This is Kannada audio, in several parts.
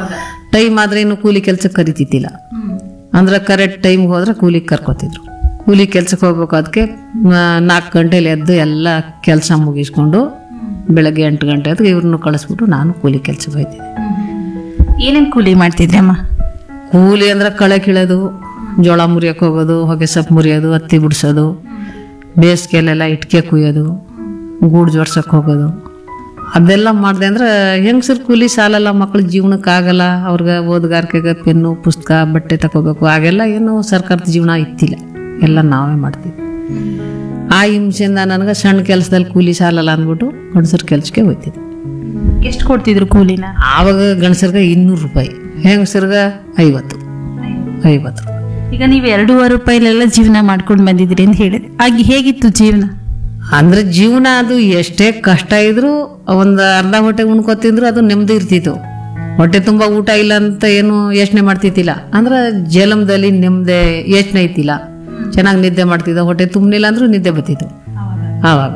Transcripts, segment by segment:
ಟೈಮ್ ಆದ್ರೆ ಇನ್ನು ಕೂಲಿ ಕೆಲ್ಸಕ್ಕೆ ಕರಿತಿದ್ದಿಲ್ಲ ಅಂದ್ರೆ ಕರೆಕ್ಟ್ ಟೈಮ್ಗೆ ಹೋದ್ರೆ ಕೂಲಿಗೆ ಕರ್ಕೋತಿದ್ರು ಕೂಲಿ ಕೆಲ್ಸಕ್ಕೆ ಹೋಗ್ಬೇಕು ಅದಕ್ಕೆ ನಾಲ್ಕು ಗಂಟೆಲಿ ಎದ್ದು ಎಲ್ಲ ಕೆಲಸ ಮುಗಿಸ್ಕೊಂಡು ಬೆಳಗ್ಗೆ ಎಂಟು ಗಂಟೆ ಹೊತ್ತಿಗೆ ಇವ್ರನ್ನ ಕಳಿಸ್ಬಿಟ್ಟು ನಾನು ಕೂಲಿ ಕೆಲ್ಸಕ್ಕೆ ಹೋಯ್ತಿದ್ದೆ ಏನೇನ್ ಕೂಲಿ ಮಾಡ್ತಿದ್ರಿ ಅಮ್ಮ ಕೂಲಿ ಅಂದ್ರೆ ಕಳೆ ಕೀಳೋದು ಜೋಳ ಮುರಿಯೋಕೆ ಹೋಗೋದು ಹೊಗೆ ಸೊಪ್ಪು ಮುರಿಯೋದು ಹತ್ತಿ ಬಿಡಿಸೋದು ಬೇಸಿಗೆಲೆಲ್ಲ ಇಟ್ಕೆ ಕುಯ್ಯೋದು ಗೂಡು ಜೋಡ್ಸಕ್ಕೆ ಹೋಗೋದು ಅದೆಲ್ಲ ಮಾಡಿದೆ ಅಂದ್ರೆ ಹೆಂಗಸ್ರ ಕೂಲಿ ಸಾಲಲ್ಲ ಮಕ್ಳ ಜೀವನಕ್ಕೆ ಆಗಲ್ಲ ಅವ್ರಿಗೆ ಓದುಗಾರಿಕೆಗೆ ಪೆನ್ನು ಪುಸ್ತಕ ಬಟ್ಟೆ ತಗೋಬೇಕು ಆಗೆಲ್ಲ ಏನು ಸರ್ಕಾರದ ಜೀವನ ಇತ್ತಿಲ್ಲ ಎಲ್ಲ ನಾವೇ ಮಾಡ್ತೀವಿ ಆ ಹಿಂಸೆಯಿಂದ ನನಗೆ ಸಣ್ಣ ಕೆಲಸದಲ್ಲಿ ಕೂಲಿ ಸಾಲಲ್ಲ ಅಂದ್ಬಿಟ್ಟು ಗಂಡಸರ ಕೆಲಸಕ್ಕೆ ಹೋಗ್ತಿದ್ದೆ ಎಷ್ಟು ಕೊಡ್ತಿದ್ರು ಕೂಲಿನ ಆವಾಗ ಗಂಡಸರ್ಗೆ ಇನ್ನೂರು ರೂಪಾಯಿ ಹೆಂಗಸರ್ಗೆ ಐವತ್ತು ಐವತ್ತು ಈಗ ನೀವು ಎರಡೂವರೆ ರೂಪಾಯಿಲೆಲ್ಲ ಜೀವನ ಮಾಡ್ಕೊಂಡು ಬಂದಿದ್ರಿ ಅಂತ ಹೇಳಿದ್ರಿ ಆಗ ಹೇಗಿತ್ತು ಜೀವನ ಅಂದ್ರೆ ಜೀವನ ಅದು ಎಷ್ಟೇ ಕಷ್ಟ ಇದ್ರು ಒಂದು ಅರ್ಧ ಹೊಟ್ಟೆ ಉಣ್ಕೊತಿದ್ರು ಅದು ನೆಮ್ಮದಿ ಇರ್ತಿತ್ತು ಹೊಟ್ಟೆ ತುಂಬ ಊಟ ಇಲ್ಲ ಅಂತ ಏನು ಯೋಚನೆ ಮಾಡ್ತಿದ್ದಿಲ್ಲ ಅಂದ್ರೆ ಜೇಲಂದಲ್ಲಿ ನೆಮ್ಮದಿ ಯೋಚನೆ ಐತಿಲ್ಲ ಚೆನ್ನಾಗಿ ನಿದ್ದೆ ಮಾಡ್ತಿದ್ದ ಹೊಟ್ಟೆ ತುಂಬಲಿಲ್ಲ ಅಂದ್ರೂ ನಿದ್ದೆ ಬರ್ತಿತ್ತು ಆವಾಗ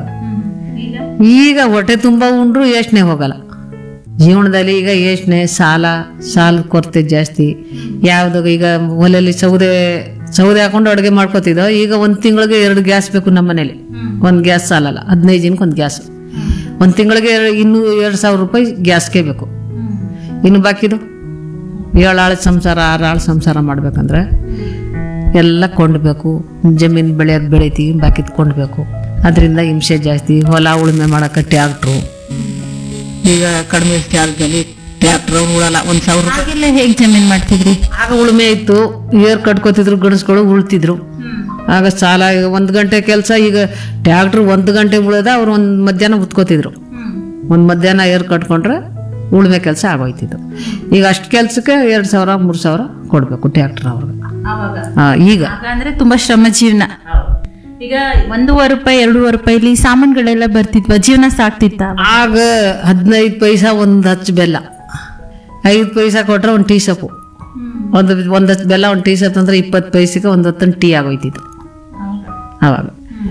ಈಗ ಹೊಟ್ಟೆ ತುಂಬ ಉಂಡ್ರು ಯೋಚನೆ ಹೋಗಲ್ಲ ಜೀವನದಲ್ಲಿ ಈಗ ಯೋಚನೆ ಸಾಲ ಸಾಲದ ಕೊರತೆ ಜಾಸ್ತಿ ಯಾವ್ದು ಈಗ ಒಲೆಯಲ್ಲಿ ಸೌದೆ ಸೌದೆ ಹಾಕೊಂಡು ಅಡುಗೆ ಮಾಡ್ಕೋತಿದ್ದೋ ಈಗ ಒಂದು ತಿಂಗಳಿಗೆ ಎರಡು ಗ್ಯಾಸ್ ಬೇಕು ನಮ್ಮ ಮನೇಲಿ ಒಂದು ಗ್ಯಾಸ್ ಸಾಲಲ್ಲ ಹದಿನೈದು ಜನಕ್ಕೆ ಒಂದು ಗ್ಯಾಸ್ ಒಂದು ತಿಂಗಳಿಗೆ ಇನ್ನೂ ಎರಡು ಸಾವಿರ ರೂಪಾಯಿ ಗ್ಯಾಸ್ಗೆ ಬೇಕು ಇನ್ನು ಬಾಕಿದು ಏಳು ಆಳು ಸಂಸಾರ ಆರು ಆಳು ಸಂಸಾರ ಮಾಡ್ಬೇಕಂದ್ರೆ ಎಲ್ಲ ಕೊಂಡ್ಬೇಕು ಜಮೀನು ಬೆಳೆಯೋದು ಬೆಳಿತೀವಿ ಬಾಕಿದ್ ಕೊಂಡ್ಬೇಕು ಅದರಿಂದ ಹಿಂಸೆ ಜಾಸ್ತಿ ಹೊಲ ಉಳುಮೆ ಮಾಡೋಕೆ ಟ್ಯಾಕ್ಟ್ರು ಈಗ ಕಡಿಮೆ ಚಾರ್ಜಲ್ಲಿ ಟ್ಯಾಕ್ಟ್ರು ಉಳಲ್ಲ ಒಂದು ಸಾವಿರ ರೂಪಾಯಿ ಆಗೆಲ್ಲ ಹೇಗ್ ಜಮೀನ್ ಮಾಡ್ತಿದ್ರಿ ಆಗ ಉಳುಮೆ ಇತ್ತು ಏರ್ ಕಟ್ಕೋತಿದ್ರು ಗಣಸ್ಗಳು ಉಳ್ತಿದ್ರು ಆಗ ಸಾಲ ಈಗ ಒಂದು ಗಂಟೆ ಕೆಲಸ ಈಗ ಟ್ಯಾಕ್ಟ್ರು ಒಂದು ಗಂಟೆ ಉಳದ ಅವ್ರು ಒಂದು ಮಧ್ಯಾಹ್ನ ಉತ್ಕೋತಿದ್ರು ಒಂದು ಮಧ್ಯಾಹ್ನ ಏರ್ ಕಟ್ಕೊಂಡ್ರೆ ಉಳುಮೆ ಕೆಲಸ ಆಗೋಯ್ತಿತ್ತು ಈಗ ಅಷ್ಟು ಕೆಲಸಕ್ಕೆ ಎರಡು ಸಾವಿರ ಮೂರು ಸಾವಿರ ಕೊಡಬೇಕು ಟ್ಯಾಕ್ಟ್ರ್ ಅವ್ರಿಗೆ ಆ, ಈಗ ಆಗ ಅಂದ್ರೆ ತುಂಬಾ ಶ್ರಮ ಜೀವನ ಈಗ ಒಂದೂವರೆ ರೂಪಾಯಿ ಎರಡೂವರೆ ರೂಪಾಯಿಲಿ ಸಾಮಾನುಗಳೆಲ್ಲ ಬರ್ತಿದ್ವ ಜೀವನ ಸಾಕ್ತಿತ್ತ ಆಗ ಹದಿನೈದು ಪೈಸಾ ಒಂದು ಹಚ್ಚು ಬೆಲ್ಲ ಐದು ಪೈಸಾ ಕೊಟ್ರೆ ಒಂದು ಟೀ ಸೊಪ್ಪು ಒಂದು ಒಂದು ಹಚ್ಚು ಬೆಲ್ಲ ಒಂದು ಟೀ ಸೊಪ್ಪು ಅಂದ್ರೆ ಇಪ್ಪತ್ತು ಪೈಸೆಗೆ ಒಂದು ಹೊತ್ತನ್ನು ಟೀ ಆಗೋಯ್ತಿತ್ತು ಅವಾಗ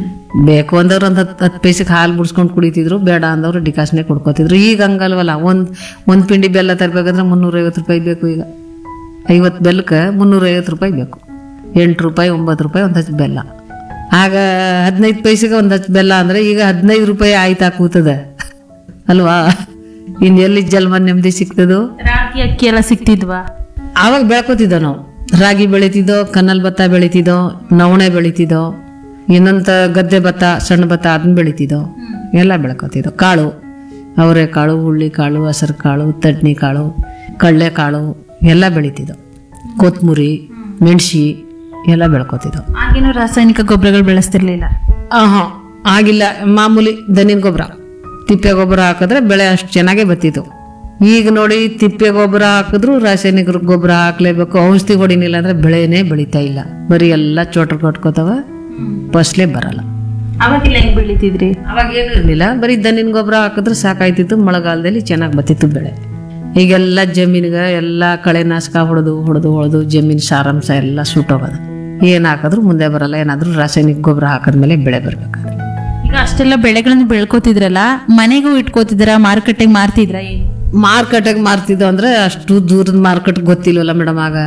ಬೇಕು ಅಂದವ್ರು ಒಂದು ಹತ್ತು ಹತ್ತು ಪೈಸೆಗೆ ಹಾಲು ಬಿಡ್ಸ್ಕೊಂಡು ಕುಡಿತಿದ್ರು ಬೇಡ ಅಂದವ್ರು ಡಿಕಾಸ್ನೇ ಕುಡ್ಕೋತಿದ್ರು ಈಗ ಹಂಗಲ್ವಲ್ಲ ಒಂದು ಒಂದು ಪಿಂಡಿ ಬೆಲ್ಲ ತರಬೇಕಂದ್ರೆ ಮುನ್ನೂರೈವತ್ತು ರೂಪಾಯಿ ಬೇಕು ಈಗ ಐವತ್ತು ಬೆಲ್ಲಕ್ಕೆ ಮುನ್ನೂರೈವತ್ತು ರೂಪಾಯಿ ಬೇಕು ಎಂಟು ರೂಪಾಯಿ ಒಂಬತ್ತು ರೂಪಾಯಿ ಒಂದು ಹಚ್ಚು ಬೆಲ್ಲ ಆಗ ಹದಿನೈದು ಪೈಸೆಗೆ ಒಂದು ಹಚ್ಚು ಬೆಲ್ಲ ಅಂದರೆ ಈಗ ಹದಿನೈದು ರೂಪಾಯಿ ಆಯ್ತಾ ಕೂತದೆ ಅಲ್ವಾ ಇನ್ನು ಎಲ್ಲಿ ಜನ್ಮ ನೆಮ್ಮದಿ ಸಿಗ್ತದೋ ರಾಗಿ ಅಕ್ಕಿ ಎಲ್ಲ ಸಿಕ್ತಿದ್ವಾ ಆವಾಗ ಬೆಳ್ಕೊತಿದ್ದೋ ನಾವು ರಾಗಿ ಬೆಳಿತಿದ್ದೋ ಕನ್ನಲ್ ಭತ್ತ ಬೆಳಿತಿದ್ದೋ ನವಣೆ ಬೆಳಿತಿದ್ದೋ ಇನ್ನೊಂದು ಗದ್ದೆ ಭತ್ತ ಸಣ್ಣ ಭತ್ತ ಅದನ್ನ ಬೆಳಿತಿದ್ದೋ ಎಲ್ಲ ಬೆಳ್ಕೊತಿದ್ದೋ ಕಾಳು ಅವರೆಕಾಳು ಹುಳ್ಳಿ ಕಾಳು ಹಸರು ಕಾಳು ತಡ್ನಿ ಕಾಳು ಕಡಲೆಕಾಳು ಎಲ್ಲ ಬೆಳಿತಿದ್ದೋ ಕೊತ್ತಂಬರಿ ಮೆಣಸಿ ಎಲ್ಲ ಬೆಳ್ಕೊತಿದ್ದೋ ಆಗೇನು ರಾಸಾಯನಿಕ ಗೊಬ್ಬರಗಳು ಬೆಳೆಸ್ತಿರ್ಲಿಲ್ಲ ಆಹಾ ಆಗಿಲ್ಲ ಮಾಮೂಲಿ ದನಿನ ಗೊಬ್ಬರ ತಿಪ್ಪೆ ಗೊಬ್ಬರ ಹಾಕಿದ್ರೆ ಬೆಳೆ ಅಷ್ಟು ಚೆನ್ನಾಗೇ ಬತ್ತಿತ್ತು ಈಗ ನೋಡಿ ತಿಪ್ಪೆ ಗೊಬ್ಬರ ಹಾಕಿದ್ರು ರಾಸಾಯನಿಕ ಗೊಬ್ಬರ ಹಾಕ್ಲೇಬೇಕು ಔಷಧಿ ಹೊಡಿನಿಲ್ಲ ಅಂದ್ರೆ ಬೆಳೆನೇ ಬೆಳೀತಾ ಇಲ್ಲ ಬರೀ ಎಲ್ಲ ಚೋಟ್ರು ಕಟ್ಕೋತಾವ ಫಸ್ಲೇ ಬರಲ್ಲ ಅವಾಗೆಲ್ಲ ಹೆಂಗ್ ಬೆಳಿತಿದ್ರಿ ಅವಾಗ ಏನು ಇರಲಿಲ್ಲ ಬರೀ ದನಿನ ಗೊಬ್ಬರ ಹಾಕಿದ್ರೆ ಸಾಕಾಯ್ತಿತ್ತು ಮಳೆಗಾಲದಲ್ಲಿ ಚೆನ್ನಾಗಿ ಬತ್ತಿತ್ತು ಬೆಳೆ ಈಗೆಲ್ಲ ಜಮೀನಿಗೆ ಎಲ್ಲ ಕಳೆನಾಶಕ ಹೊಡೆದು ಹೊಡೆದು ಹೊಡೆದು ಜಮೀನು ಸಾರಾಂಶ ಎಲ್ಲ ಸುಟ್ಟೋಗೋದು ಏನು ಹಾಕಿದ್ರು ಮುಂದೆ ಬರಲ್ಲ ಏನಾದರೂ ರಾಸಾಯನಿಕ ಗೊಬ್ಬರ ಹಾಕಿದ್ಮೇಲೆ ಬೆಳೆ ಬರಬೇಕಾದ್ರೆ ಈಗ ಅಷ್ಟೆಲ್ಲ ಬೆಳೆಗಳನ್ನು ಬೆಳ್ಕೋತಿದ್ರಲ್ಲ ಮನೆಗೂ ಇಟ್ಕೋತಿದ್ರ ಮಾರುಕಟ್ಟೆಗೆ ಮಾರ್ತಿದ್ರ ಏನು ಮಾರ್ಕೆಟಿಗೆ ಮಾರ್ತಿದ್ದೋ ಅಂದ್ರೆ ಅಷ್ಟು ದೂರದ ಮಾರ್ಕೆಟ್ ಗೊತ್ತಿಲ್ವಲ್ಲ ಮೇಡಮ್ ಆಗ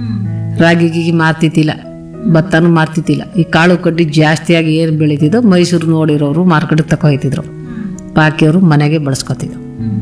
ರಾಗಿ ಗೀಗಿ ಮಾರ್ತಿದ್ದಿಲ್ಲ ಭತ್ತನೂ ಮಾರ್ತಿದ್ದಿಲ್ಲ ಈ ಕಾಳು ಕಡ್ಡಿ ಜಾಸ್ತಿಯಾಗಿ ಏನು ಬೆಳೀತಿದ್ದೋ ಮೈಸೂರು ನೋಡಿರೋರು ಮಾರ್ಕೆಟ್ಗೆ ತಗೊಯ್ತಿದ್ರು ಬಾಕಿಯವರು ಮನೆಗೆ ಬಳಸ್ಕೊತಿದ್ರು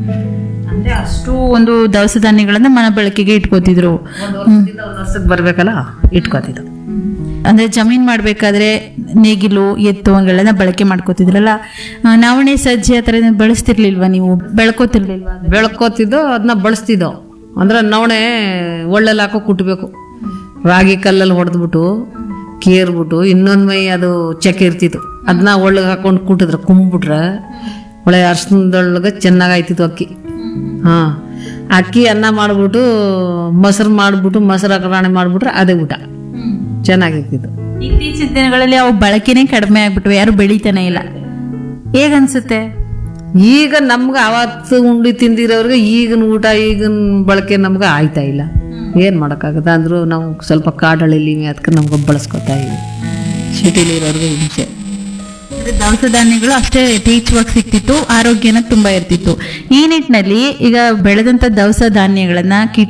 ಅಂದ್ರೆ ಅಷ್ಟು ಒಂದು ದವಸ ಧಾನ್ಯಗಳನ್ನ ಮನೆ ಬಳಕೆಗೆ ಇಟ್ಕೋತಿದ್ರು ವರ್ಷಕ್ಕೆ ಬರಬೇಕಲ್ಲ ಇಟ್ಕೊತಿದ್ರು ಅಂದ್ರೆ ಜಮೀನ್ ಮಾಡ್ಬೇಕಾದ್ರೆ ನೇಗಿಲು ಎತ್ತು ಹಂಗೆಲ್ಲ ಬಳಕೆ ಮಾಡ್ಕೋತಿದ್ರಲ್ಲ ಆ, ನವಣೆ ಸಜ್ಜೆ ಆ ಥರ ಏನಾದ್ರು ಬಳಸ್ತಿರ್ಲಿಲ್ವಾ ನೀವು ಬೆಳ್ಕೋತಿರ್ಲಿಲ್ವಾ ಬೆಳ್ಕೋತಿದ್ದೋ ಅದನ್ನ ಬಳಸ್ತಿದ್ದೋ ಅಂದ್ರೆ ನವಣೆ ಒಳ್ಳೆಲ್ಲ ಹಾಕೋ ಕುಟ್ಬೇಕು ರಾಗಿ ಕಲ್ಲಲ್ಲಿ ಹೊಡೆದ್ಬಿಟ್ಟು ಕೇರ್ಬಿಟ್ಟು ಇನ್ನೊಂದು ಮೈ ಅದು ಚಕ್ಕೆ ಇರ್ತಿತ್ತು ಅದನ್ನ ಒಳ್ಳಗೆ ಹಾಕೊಂಡು ಕುಟ್ಟಿದ್ರೆ ಕುಂಬಿಟ್ರೆ ಒಳ್ಳೆ ಅರ್ಶನದೊಳಗೆ ಚೆನ್ನಾಗಿ ಆಯ್ತಿತ್ತು ಅಕ್ಕಿ ಹಾಂ ಅಕ್ಕಿ ಅನ್ನ ಮಾಡಿಬಿಟ್ಟು ಮೊಸರು ಮಾಡಿಬಿಟ್ಟು ಮೊಸರು ಅಗ್ರಾಣೆ ಮಾಡಿಬಿಟ್ರೆ ಅದೇ ಊಟ ಚೆನ್ನಾಗಿರ್ತಿತ್ತು ಇತ್ತೀಚಿನ ದಿನಗಳಲ್ಲಿ ಅವು ಬಳಕೆನೇ ಕಡಿಮೆ ಆಗ್ಬಿಟ್ವು ಯಾರು ಬೆಳಿತಾನೆ ಇಲ್ಲ ಹೇಗನ್ಸುತ್ತೆ ಈಗ ನಮ್ಗೆ ಅವತ್ತು ಉಂಡಿ ತಿಂದಿರೋರಿಗೆ ಈಗಿನ ಊಟ ಈಗಿನ ಬಳಕೆ ನಮ್ಗೆ ಆಯ್ತಾ ಇಲ್ಲ ಏನು ಮಾಡೋಕ್ಕಾಗತ್ತೆ ಅಂದರೂ ನಾವು ಸ್ವಲ್ಪ ಕಾಡಳಿಲಿ ಅದಕ್ಕೆ ನಮ್ಗೆ ಬಳಸ್ಕೊತಾ ಇದ್ದೀವಿ ಸಿಟಿಲಿ ಇರೋರಿಗೆ ಹಿಂಸೆ ಅಂದ್ರೆ ದವಸ ಧಾನ್ಯಗಳು ಅಷ್ಟೇ ಯಥೇಚ್ಛವಾಗಿ ಸಿಕ್ತಿತ್ತು ಆರೋಗ್ಯನ ತುಂಬಾ ಇರ್ತಿತ್ತು ಈ ನಿಟ್ಟಿನಲ್ಲಿ ಈಗ ಬೆಳೆದಂತ ದವಸ ಧಾನ್ಯಗಳನ್ನ